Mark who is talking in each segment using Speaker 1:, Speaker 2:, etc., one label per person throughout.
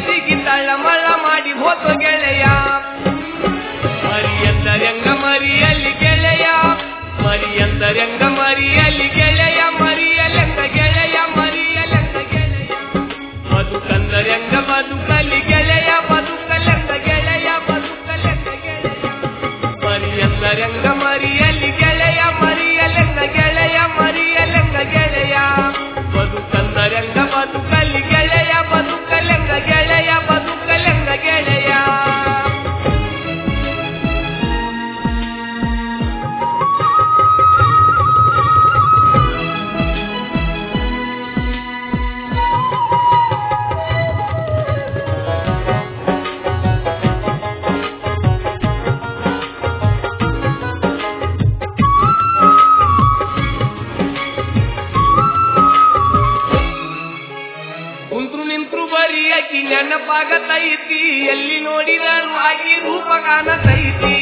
Speaker 1: ಮನಸ್ಸಿಗೆ ತಳ್ಳಮಳ ಮಾಡಿ ಹೋತು ಗೆಳೆಯ ಮರಿಯಂದರಂಗ ಮರಿಯಲ್ಲಿ ಗೆಳೆಯ ಮರಿಯಂದರಂಗ ಮರಿಯಲ್ಲಿ ಗೆಳೆಯ ಮರಿಯಲೆಂಗ ಗೆಳೆಯ ಮರಿಯಲೆಂಗ ಗೆಳೆಯ ಬದುಕಂದರಂಗ ಬದುಕಲಿ ಗೆಳೆಯ ಬದುಕಲೆಂಗ ಗೆಳೆಯ ಬದುಕಲೆಂಗ ಗೆಳೆಯ ಮರಿಯಂದರಂಗ ಮರಿಯಲ್ಲಿ ಗೆಳೆಯ ಮರಿಯಲೆಂಗ ಗೆಳೆಯ ಮರಿಯಲೆಂಗ ಗೆಳೆಯ ಬದುಕಂದರಂಗ ಬದುಕಲಿ ಗೆಳೆಯ ಬದುಕಲೆಂಗ ಗೆಳೆಯ ಬದುಕಲೆಂಗ ಗೆಳೆಯ ಕುಂತ್ರು ನಿಂತ್ರು ಬರೀ ಅಕ್ಕಿ ನೆನಪಾಗತೈತಿ ಎಲ್ಲಿ ನೋಡಿದರು ಆಗಿ ರೂಪ ಕಾಣತೈತಿ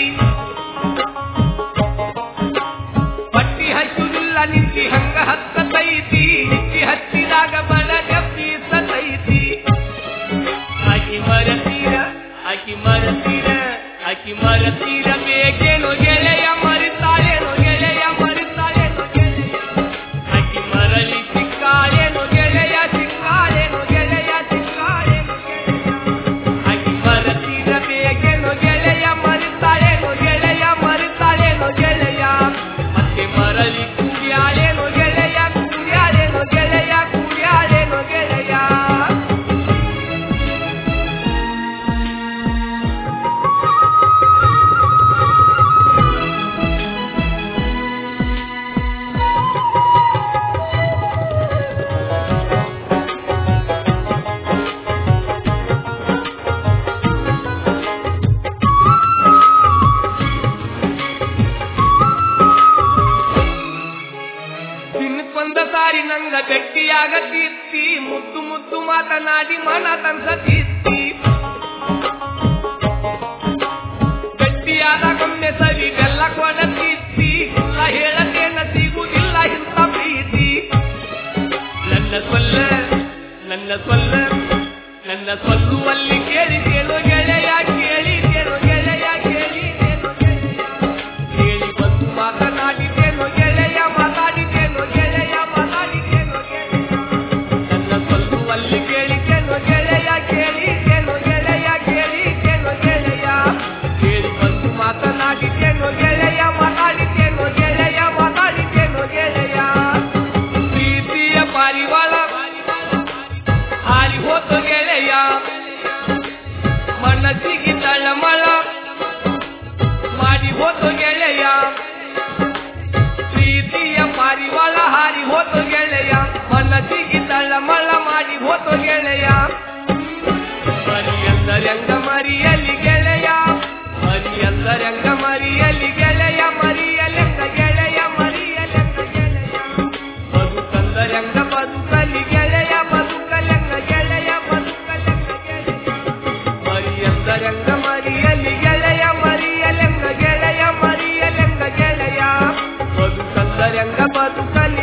Speaker 1: ಪಟ್ಟಿ ಹಚ್ಚುದಿಲ್ಲ ನಿಂತಿ ಹಂಗ ಹತ್ತತೈತಿ ನಿತ್ತಿ ಹಚ್ಚಿದಾಗ ಬಡ ಗಪ್ಪಿಸತೈತಿ ಆಕಿ ಮರತೀರ ಆಕಿ ಮರತೀರ ಆಕಿ ಮರತೀರ ಬೇಕೇನೋ ಗೆಳೆಯ ಮರಿತಾಳೇನೋ ಗೆಳೆಯ ಮರಿತಾಳೇನೋ ಗೆಳೆಯ ಆಕಿ ಮರಳಿ ಸಿಕ್ಕಾಳೇನೋ ಗೆಳೆಯ ಸಿಕ್ಕಾಳೇನೋ ಗೆಳೆಯ ಸಿಕ್ಕಾಳೇನೋ ಗೆಳೆಯ ಆಕಿ ಮರತೀರ ಬೇಕೇನೋ ಗೆಳೆಯ ಮರಿತಾಳೇನೋ ಗೆಳೆಯ ಮರಿತಾಳೇನೋ ಗೆಳೆಯ ಮತ್ತೆ ಮರಳಿ ಕುಡಿಯಾಳೇನೋ ಗೆಳೆಯ ಕುಡಿಯಾಳೇನೋ ಗೆಳೆಯ ಕುಡಿಯಾಳೇನೋ ಗೆಳೆಯ ದಿನಕ್ಕೊಂದ ಸಾರಿ ನಂಗ ಗಟ್ಟಿಯಾಗತಿತ್ತಿ ಮುದ್ದು ಮುದ್ದು ಮಾತನಾಡಿ ಮನ ತನ್ಸತಿತ್ತಿ ಗಟ್ಟಿಯಾದಾಗೊಮ್ಮೆ ಸರಿ ಬೆಲ್ಲ ಕೊಡತಿತ್ತಿ ಇಲ್ಲ ಹೇಳತೇನ ಸಿಗುವುದಿಲ್ಲ ಇಂಥ ಪ್ರೀತಿ ನನ್ನ ಸೊಲ್ಲ ನನ್ನ ಸೊಲ್ಲ ನನ್ನ ಸೊಲ್ಲುವಲ್ಲಿ ಕೇಳಿ ಕೇಳು ಗೆಳೆಯ ಕೇಳಿ ಕೇಳು ಗೆಳೆಯ ಕೇಳಿ ಕೇಳು ಗೆಳೆಯ ಕೇಳಿ ಬಂದು ಮಾತನಾಡಿದ್ದೇನೋ ಗೆಳೆಯ ಮಾತಾಡಿದ್ದೇನೋ ಗೆಳೆಯ ಮಾತಾಡಿದ್ದೇನೋ ಗೆಳೆಯ ನನ್ನ ಸೊಲ್ಲುವಲ್ಲಿ ಕೇಳಿದ್ದೇನೋ ಗೆಳೆಯ ಕೇಳಿದ್ದೇನೋ ಗೆಳೆಯ ಕೇಳಿದ್ದೇನೋ ಗೆಳೆಯ ಕೇಳಿ ಬಂದು ಮಾತನಾಡಿದ್ದೇನೋ ಗೆಳೆಯ ಮಾತಾಡಿದ್ದೇನೋ ಗೆಳೆಯ ಮಾತಾಡಿದ್ದೇನೋ ಗೆಳೆಯ ಪ್ರೀತಿಯ ಪಾರಿವಾಳ ಹಾರಿ ಹೋತು ಗೆಳೆಯ ಮನಸ್ಸಿಗೆ ತಳಮಳ ಮಾಡಿ ಹೋತು ಗೆಳೆಯ ಪ್ರೀತಿಯ ಪಾರಿವಾಳ ಹಾರಿ ಹೋತು ಗೆಳೆಯ ಮನಸ್ಸಿಗೆ ತಳಮಳ ಮಾಡಿ ಹೋತು ಗೆಳೆಯ ಮರಿಯಂದರಂಗ ಮರಿಯಲಿ ಗೆಳೆಯ ಮರಿಯಂದರಂಗ ಮರಿಯಲಿ ಗೆಳೆಯ ಮರಿಯಲೆಂಗ ಗೆಳೆಯ ಮರಿಯಲೆಂಗ ಗೆಳೆಯ ಬದುಕಂದರಂಗ ಬದುಕಲಿ ಗೆಳೆಯ ಬದುಕಲೆಂಗ ಗೆಳೆಯ ಬದುಕಲೆಂಗ ಗೆಳೆಯ ಮರಿಯಂದರಂಗ ಮರಿಯಲಿ ಗೆಳೆಯ ಮರಿಯಲೆಂಗ ಗೆಳೆಯ ಮರಿಯಲೆಂಗ ಗೆಳೆಯ ಬದುಕಂದರಂಗ ಬದುಕಲಿ